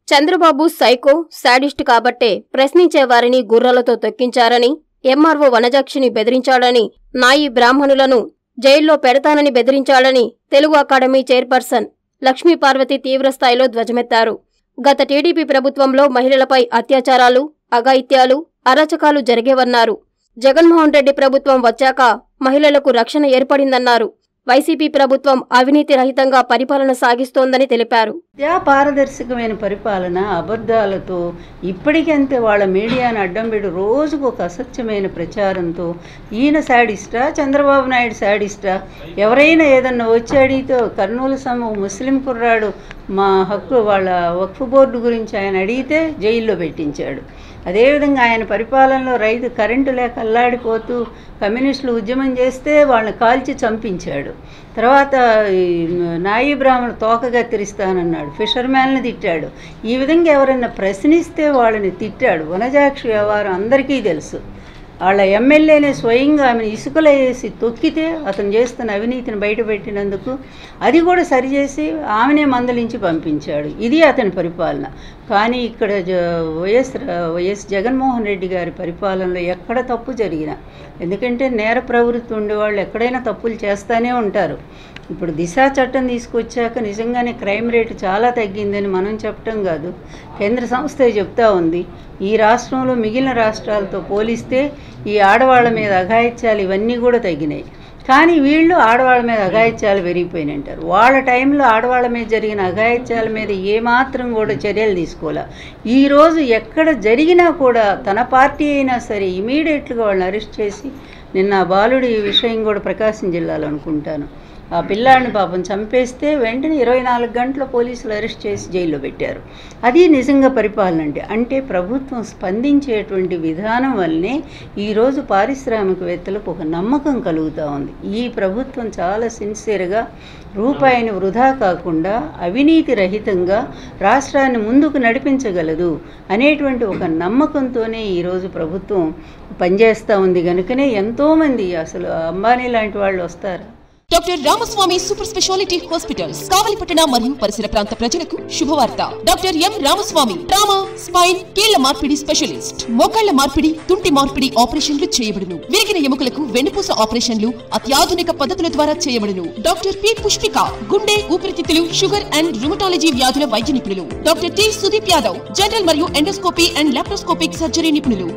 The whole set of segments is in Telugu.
చంద్రబాబు సైకో శాడిస్ట్ కాబట్టే ప్రశ్నించే వారిని గుర్రాలతో తొక్కించారని ఎంఆర్ఓ వనజాక్షిని బెదిరించాడని నాయి బ్రాహ్మణులను జైల్లో పెడతానని బెదిరించాడని తెలుగు అకాడమీ చైర్పర్సన్ లక్ష్మీపార్వతి తీవ్రస్థాయిలో ధ్వజమెత్తారు గత టీడీపీ ప్రభుత్వంలో మహిళలపై అత్యాచారాలు అఘాయిత్యాలు అరాచకాలు జరిగేవన్నారు జగన్మోహన్ రెడ్డి ప్రభుత్వం వచ్చాక మహిళలకు రక్షణ ఏర్పడిందన్నారు వైసీపీ ప్రభుత్వం అవినీతి రహితంగా పరిపాలన సాగిస్తోందని తెలిపారు యా పారదర్శకమైన పరిపాలన అబద్ధాలతో ఇప్పటికంతే వాళ్ళ మీడియాను అడ్డం పెట్టి రోజుకు ఒక అసత్యమైన ప్రచారంతో ఈయన శాడిస్టా చంద్రబాబు నాయుడు శాడిస్టా ఎవరైనా ఏదన్నా వచ్చి అడిగితే కర్నూలు సమ ముస్లిం కుర్రాడు మా హక్కు వాళ్ళ వక్ఫ్ బోర్డు గురించి ఆయన అడిగితే జైల్లో పెట్టించాడు అదేవిధంగా ఆయన పరిపాలనలో రైతు కరెంటు లేక అల్లాడిపోతూ కమ్యూనిస్టులు ఉద్యమం చేస్తే వాళ్ళని కాల్చి చంపించాడు తర్వాత ఈ నాయి బ్రాహ్మణుడు తోక కత్తిరిస్తానన్నాడు ఫిషర్మ్యాన్ని తిట్టాడు ఈ విధంగా ఎవరైనా ప్రశ్నిస్తే వాళ్ళని తిట్టాడు వనజాక్షి వ్యవహారం అందరికీ తెలుసు వాళ్ళ ఎమ్మెల్యేనే స్వయంగా ఆమెను ఇసుకలో వేసి తొక్కితే అతను చేస్తున్న అవినీతిని బయటపెట్టినందుకు అది కూడా సరిచేసి ఆమెనే మందలించి పంపించాడు ఇది అతని పరిపాలన కానీ ఇక్కడ జ వైఎస్ ర- వైఎస్ జగన్మోహన్ రెడ్డి గారి పరిపాలనలో ఎక్కడ తప్పు జరిగినా ఎందుకంటే నేర ప్రవృత్తి ఉండేవాళ్ళు ఎక్కడైనా తప్పులు చేస్తూనే ఉంటారు ఇప్పుడు దిశ చట్టం తీసుకొచ్చాక నిజంగానే క్రైమ్ రేటు చాలా తగ్గిందని మనం చెప్పటం కాదు కేంద్ర సంస్థ చెప్తా ఉంది ఈ రాష్ట్రంలో మిగిలిన రాష్ట్రాలతో పోలిస్తే ఈ ఆడవాళ్ళ మీద అఘాయిత్యాలు ఇవన్నీ కూడా తగ్గినాయి కానీ వీళ్ళు ఆడవాళ్ళ మీద అఘాయిత్యాలు పెరిగిపోయినాయి అంటారు వాళ్ళ టైంలో ఆడవాళ్ళ మీద జరిగిన అఘాయిత్యాల మీద ఏమాత్రం కూడా చర్యలు తీసుకోలే ఈరోజు ఎక్కడ జరిగినా కూడా తన పార్టీ అయినా సరే ఇమీడియట్గా వాళ్ళని అరెస్ట్ చేసి నిన్న ఆ బాలుడి విషయం కూడా ప్రకాశం జిల్లాలో అనుకుంటాను ఆ పిల్లాడిని పాపం చంపేస్తే వెంటనే ఇరవై నాలుగు గంటల పోలీసులు అరెస్ట్ చేసి జైల్లో పెట్టారు అది నిజంగా పరిపాలన అంటే అంటే ప్రభుత్వం స్పందించేటువంటి విధానం వల్లనే ఈరోజు పారిశ్రామికవేత్తలకు ఒక నమ్మకం కలుగుతూ ఉంది ఈ ప్రభుత్వం చాలా సిన్సియర్గా రూపాయిని వృధా కాకుండా అవినీతి రహితంగా రాష్ట్రాన్ని ముందుకు నడిపించగలదు అనేటువంటి ఒక నమ్మకంతోనే ఈరోజు ప్రభుత్వం పనిచేస్తూ ఉంది కనుకనే ఎంతోమంది అసలు అంబానీ లాంటి వాళ్ళు వస్తారు doctor Ramaswamy super speciality hospitals కావలిపట్టణ మరియు పరిసర ప్రాంత ప్రజలకు శుభవార్త doctor M Ramaswamy trauma spine కీళ్ల మార్పిడి స్పెషలిస్ట్ మోకాళ్ల మార్పిడి తుంటి మార్పిడి ఆపరేషన్లు చేయబడును విరిగిన ఎముకలకు వెన్నుపూస ఆపరేషన్లు అత్యాధునిక పద్ధతుల ద్వారా చేయబడును డాక్టర్ పి పుష్పిక గుండె ఊపిరితిత్తులు షుగర్ అండ్ రుమటాలజీ వ్యాధుల వైద్య నిపుణులు doctor T Sudeep Yadav general మరియు ఎండోస్కోపీ అండ్ లాప్రోస్కోపిక్ సర్జరీ నిపుణులు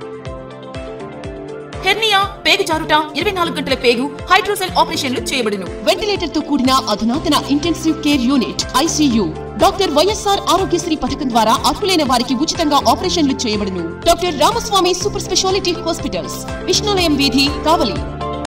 హెర్నియా పేగు జారుట ఇరవై నాలుగు గంటల పేగు హైడ్రోసెల్ ఆపరేషన్లు చేయబడును వెంటిలేటర్ తో కూడిన అధునాతన intensive care unit ICU doctor YSR Aarogyasri పథకం ద్వారా అర్హులైన వారికి ఉచితంగా ఆపరేషన్లు చేయబడును doctor Ramaswamy super speciality hospitals విష్ణులయం వీధి కావలి